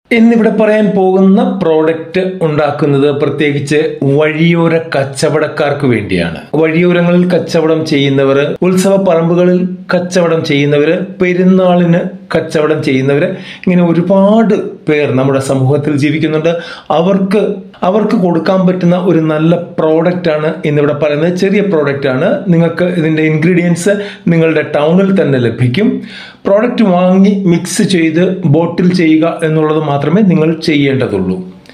ഇന്നിവിടെ പറയാൻ പോകുന്ന പ്രോഡക്റ്റ് ഉണ്ടാക്കുന്നത് പ്രത്യേകിച്ച് വഴിയോര കച്ചവടക്കാർക്ക് വേണ്ടിയാണ് വഴിയോരങ്ങളിൽ കച്ചവടം ചെയ്യുന്നവർ ഉത്സവ പറമ്പുകളിൽ കച്ചവടം ചെയ്യുന്നവർ പെരുന്നാളിന് കച്ചവടം ചെയ്യുന്നവർ ഇങ്ങനെ ഒരുപാട് പേർ നമ്മുടെ സമൂഹത്തിൽ ജീവിക്കുന്നുണ്ട് അവർക്ക് അവർക്ക് കൊടുക്കാൻ പറ്റുന്ന ഒരു നല്ല പ്രോഡക്റ്റ് ആണ് ഇന്നിവിടെ പറയുന്നത് ചെറിയ പ്രോഡക്റ്റ് ആണ് നിങ്ങൾക്ക് ഇതിൻ്റെ ഇൻഗ്രീഡിയൻസ് നിങ്ങളുടെ ടൗണിൽ തന്നെ ലഭിക്കും പ്രോഡക്റ്റ് വാങ്ങി മിക്സ് ചെയ്ത് ബോട്ടിൽ ചെയ്യുക എന്നുള്ളത് മാത്രമേ നിങ്ങൾ ചെയ്യേണ്ടതുള്ളൂ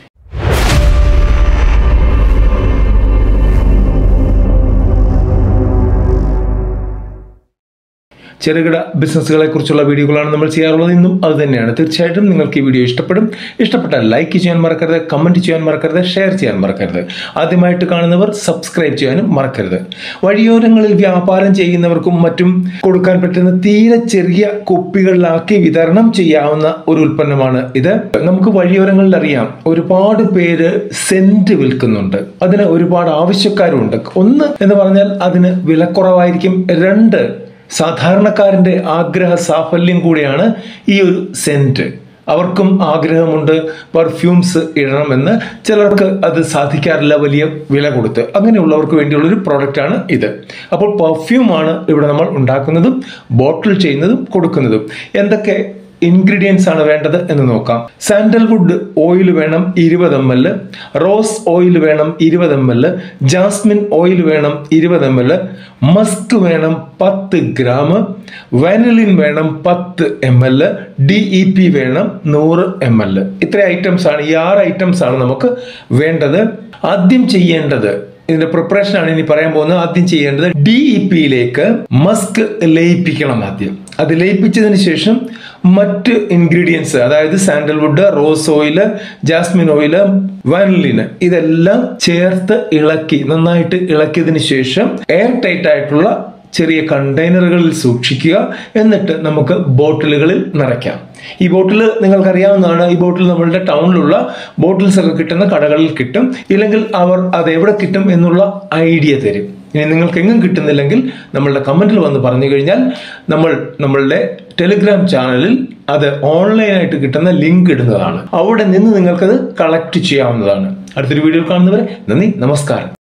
ചെറുകിട ബിസിനസ്സുകളെ കുറിച്ചുള്ള വീഡിയോകളാണ് നമ്മൾ ചെയ്യാറുള്ളത് ഇന്നും അത് തന്നെയാണ് തീർച്ചയായിട്ടും നിങ്ങൾക്ക് ഈ വീഡിയോ ഇഷ്ടപ്പെടും ഇഷ്ടപ്പെട്ടാൽ ലൈക്ക് ചെയ്യാൻ മറക്കരുത് കമൻറ്റ് ചെയ്യാൻ മറക്കരുത് ഷെയർ ചെയ്യാൻ മറക്കരുത് ആദ്യമായിട്ട് കാണുന്നവർ സബ്സ്ക്രൈബ് ചെയ്യാനും മറക്കരുത് വഴിയോരങ്ങളിൽ വ്യാപാരം ചെയ്യുന്നവർക്കും മറ്റും കൊടുക്കാൻ പറ്റുന്ന തീരെ ചെറിയ കുപ്പികളിലാക്കി വിതരണം ചെയ്യാവുന്ന ഒരു ഉൽപ്പന്നമാണ് ഇത് നമുക്ക് വഴിയോരങ്ങളിൽ അറിയാം ഒരുപാട് പേര് സെന്റ് വിൽക്കുന്നുണ്ട് അതിന് ഒരുപാട് ആവശ്യക്കാരുണ്ട് ഒന്ന് എന്ന് പറഞ്ഞാൽ അതിന് വിലക്കുറവായിരിക്കും രണ്ട് സാധാരണക്കാരന്റെ ആഗ്രഹ സാഫല്യം കൂടിയാണ് ഈ ഒരു സെന്റ് അവർക്കും ആഗ്രഹമുണ്ട് പെർഫ്യൂംസ് ഇടണമെന്ന് ചിലർക്ക് അത് സാധിക്കാറില്ല വലിയ വില കൊടുത്ത് അങ്ങനെയുള്ളവർക്ക് വേണ്ടിയുള്ള ഒരു പ്രോഡക്റ്റാണ് ഇത് അപ്പോൾ പെർഫ്യൂമാണ് ഇവിടെ നമ്മൾ ഉണ്ടാക്കുന്നതും ബോട്ടിൽ ചെയ്യുന്നതും കൊടുക്കുന്നതും എന്തൊക്കെ ഇൻഗ്രീഡിയൻസ് ആണ് വേണ്ടത് എന്ന് നോക്കാം സാൻഡൽവുഡ് ഓയിൽ വേണം ഇരുപത് എം എൽ റോസ് ഓയിൽ വേണം ഇരുപത് എം എൽ ജാസ്മിൻ ഓയിൽ വേണം ഇരുപത് എം എൽ മസ്ക് വേണം പത്ത് ഗ്രാം വാനിലിൻ വേണം പത്ത് M L D E P വേണം നൂറ് എം എൽ ഇത്ര ഐറ്റംസ് ആണ് ഈ ആറ് ഐറ്റംസ് ആണ് നമുക്ക് വേണ്ടത് ആദ്യം ചെയ്യേണ്ടത് ഇതിന്റെ പ്രിപ്പറേഷൻ ആണ് ഇനി പറയാൻ പോകുന്നത് ആദ്യം ചെയ്യേണ്ടത് ഡി ഇ പിയിലേക്ക് മസ്ക് ലയിപ്പിക്കണം ആദ്യം അത് ലയിപ്പിച്ചതിന് ശേഷം മറ്റ് ഇൻഗ്രീഡിയൻസ് അതായത് sandalwood rose oil jasmine oil വാനിലിന് ഇതെല്ലാം ചേർത്ത് ഇളക്കി നന്നായിട്ട് ഇളക്കിയതിന് ശേഷം എയർ ടൈറ്റ് ആയിട്ടുള്ള ചെറിയ കണ്ടെയ്നറുകളിൽ സൂക്ഷിക്കുക എന്നിട്ട് നമുക്ക് ബോട്ടിലുകളിൽ നിറയ്ക്കാം ഈ ബോട്ടിൽ നിങ്ങൾക്കറിയാവുന്നതാണ് ഈ ബോട്ടിൽ നമ്മളുടെ ടൗണിലുള്ള ബോട്ടിൽസ് ഒക്കെ കിട്ടുന്ന കടകളിൽ കിട്ടും ഇല്ലെങ്കിൽ അവർ അത് എവിടെ കിട്ടും എന്നുള്ള ഐഡിയ തരും ഇനി നിങ്ങൾക്ക് എങ്ങും കിട്ടുന്നില്ലെങ്കിൽ നമ്മളുടെ കമന്റിൽ വന്ന് പറഞ്ഞു കഴിഞ്ഞാൽ നമ്മൾ നമ്മളുടെ ടെലിഗ്രാം ചാനലിൽ അത് ഓൺലൈനായിട്ട് കിട്ടുന്ന ലിങ്ക് ഇടുന്നതാണ് അവിടെ നിന്ന് നിങ്ങൾക്കത് കളക്ട് ചെയ്യാവുന്നതാണ് അടുത്തൊരു വീഡിയോയിൽ കാണുന്നവരെ നന്ദി നമസ്കാരം